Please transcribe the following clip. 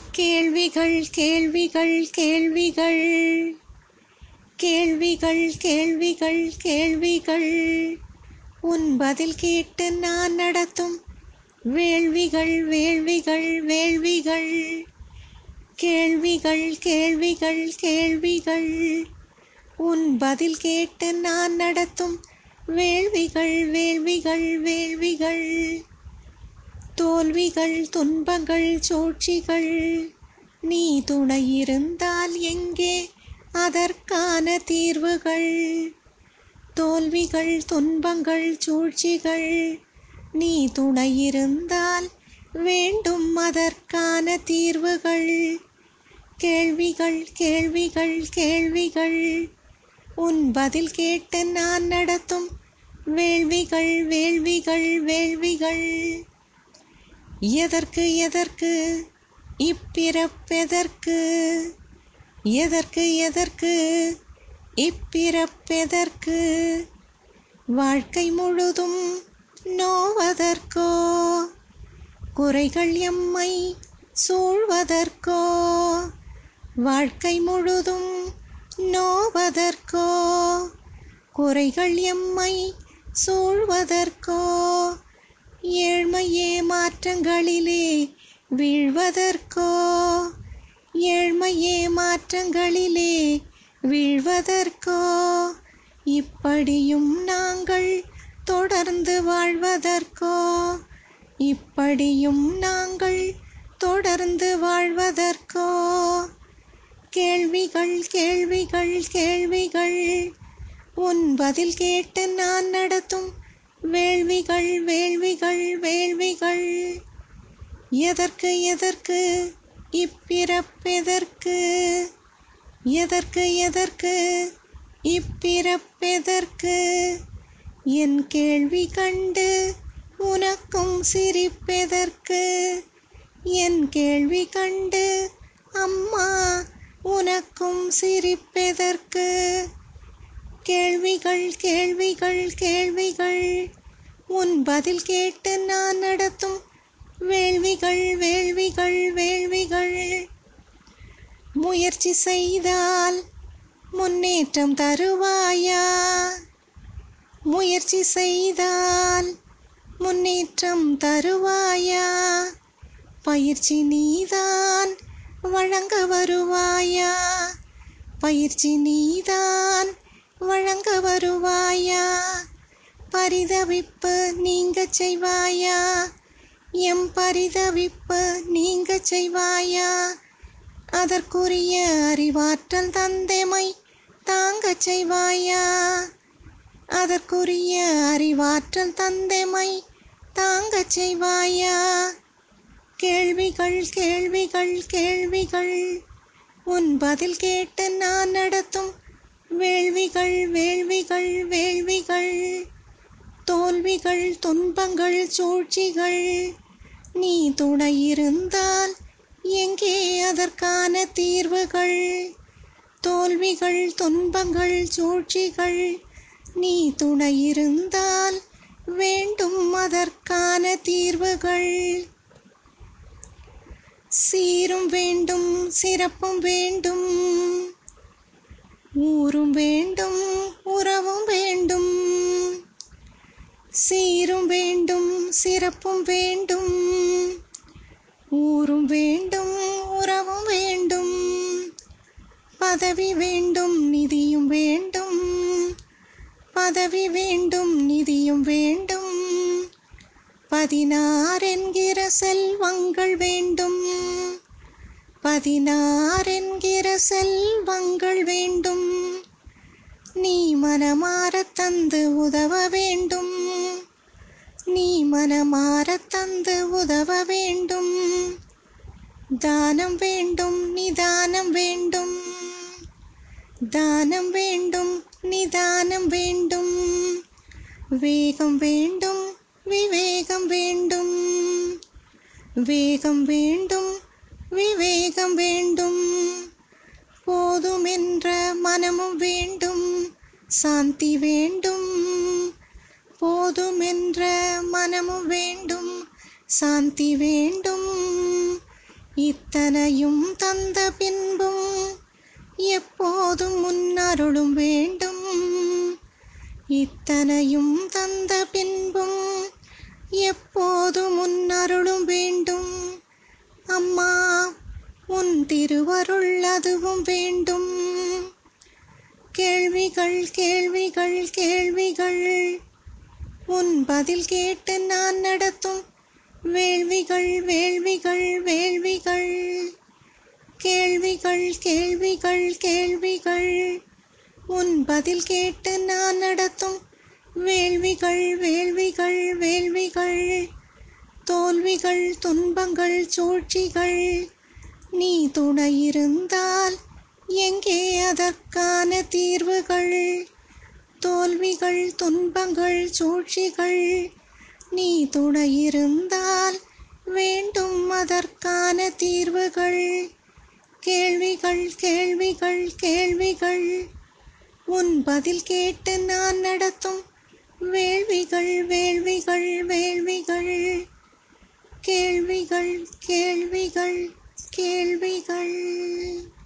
கேள்விகள் கேள்விகள் கேள்விகள் கேள்விகள் கேள்விகள் கேள்விகள் உன் பதில் கேட்டு நான் நடத்தும் வேள்விகள் வேள்விகள் வேள்விகள் கேள்விகள் கேள்விகள் கேள்விகள் உன் பதில் கேட்டு நான் நடத்தும் வேள்விகள் வேள்விகள் வேள்விகள் தோல்விகள் துன்பங்கள் சூழ்ச்சிகள் நீ துணை இருந்தால் எங்கே அதற்கான தீர்வுகள் தோல்விகள் துன்பங்கள் சூழ்ச்சிகள் நீ துணை இருந்தால் வேண்டும் அதற்கான தீர்வுகள் கேள்விகள் கேள்விகள் கேள்விகள் உன் பதில் கேட்டு நான் நடத்தும் வேள்விகள் வேள்விகள் வேள்விகள் எதற்கு எதற்கு இப்பிறப்பெதற்கு எதற்கு எதற்கு இப்பிறப்பெதற்கு வாழ்க்கை முழுதும் நோவதற்கோ குறைகள் எம்மை சூழ்வதற்கோ வாழ்க்கை முழுதும் நோவதற்கோ குறைகள் எம்மை சூழ்வதற்கோ ஏழ்மை ஏமாற்றங்களிலே வீழ்வதற்கோ ஏழ்மை ஏமாற்றங்களிலே வீழ்வதற்கோ இப்படியும் நாங்கள் தொடர்ந்து வாழ்வதற்கோ இப்படியும் நாங்கள் தொடர்ந்து வாழ்வதற்கோ கேள்விகள் கேள்விகள் கேள்விகள் உன் பதில் கேட்டு நான் நடத்தும் வேள்விகள் வேள்விகள் வேள்விகள் எதற்கு எதற்கு இப்பிறப்பெதற்கு எதற்கு எதற்கு இப்பிறப்பெதற்கு என் கேள்வி கண்டு உனக்கும் சிரிப்பெதற்கு என் கேள்வி கண்டு அம்மா உனக்கும் சிரிப்பெதற்கு கேள்விகள் கேள்விகள் கேள்விகள் உன் பதில் கேட்டு நான் நடத்தும் வேள்விகள் வேள்விகள் வேள்விகள் முயற்சி செய்தால் முன்னேற்றம் தருவாயா முயற்சி செய்தால் முன்னேற்றம் தருவாயா பயிற்சி நீதான் வழங்க வருவாயா பயிற்சி நீதான் வழங்க வருவாயா பரிதவிப்பு நீங்க செய்வாயா எம் பரிதவிப்பு நீங்க செய்வாயா அதற்குரிய அறிவாற்றல் தந்தைமை தாங்கச் செய்வாயா அதற்குரிய அறிவாற்றல் தந்தைமை தாங்கச் செய்வாயா கேள்விகள் கேள்விகள் கேள்விகள் உன் பதில் கேட்டு நான் நடத்தும் வேள்விகள் வேள்விகள் வேள்விகள் தோல்விகள் துன்பங்கள் சூழ்ச்சிகள் நீ துணை இருந்தால் எங்கே அதற்கான தீர்வுகள் தோல்விகள் துன்பங்கள் சூழ்ச்சிகள் நீ துணை இருந்தால் வேண்டும் அதற்கான தீர்வுகள் சீரும் வேண்டும் சிறப்பும் வேண்டும் ஊரும் வேண்டும் உறவும் வேண்டும் சீரும் வேண்டும் சிறப்பும் வேண்டும் ஊரும் வேண்டும் உறவும் வேண்டும் பதவி வேண்டும் நிதியும் வேண்டும் பதவி வேண்டும் நிதியும் வேண்டும் பதினாறென்கிற செல்வங்கள் வேண்டும் பதினாறென்கிற செல்வங்கள் வேண்டும் நீ மனமாறத் தந்து உதவ வேண்டும் நீ மனமாறத் தந்து உதவ வேண்டும் தானம் வேண்டும் நிதானம் வேண்டும் தானம் வேண்டும் நிதானம் வேண்டும் வேகம் வேண்டும் விவேகம் வேண்டும் வேகம் வேண்டும் விவேகம் வேண்டும் போதுமென்ற மனமும் வேண்டும் சாந்தி வேண்டும் போதுமென்ற மனமும் வேண்டும் சாந்தி வேண்டும் இத்தனையும் தந்த பின்பும் எப்போதும் முன்னருளும் வேண்டும் இத்தனையும் தந்த பின்பும் எப்போதும் முன்னருளும் வேண்டும் அம்மா உன் திருவருள் அதுவும் வேண்டும் கேள்விகள் கேள்விகள் கேள்விகள் உன் பதில் கேட்டு நான் நடத்தும் வேள்விகள் வேள்விகள் வேள்விகள் கேள்விகள் கேள்விகள் கேள்விகள் உன் பதில் கேட்டு நான் நடத்தும் வேள்விகள் வேள்விகள் வேள்விகள் தோல்விகள் துன்பங்கள் சூழ்ச்சிகள் நீ துணை இருந்தால் எங்கே அதற்கான தீர்வுகள் தோல்விகள் துன்பங்கள் சூழ்ச்சிகள் நீ துணை இருந்தால் வேண்டும் அதற்கான தீர்வுகள் கேள்விகள் கேள்விகள் கேள்விகள் உன் பதில் கேட்டு நான் நடத்தும் வேள்விகள் வேள்விகள் வேள்விகள் கேள்விகள் கேள்விகள் கேள்விகள்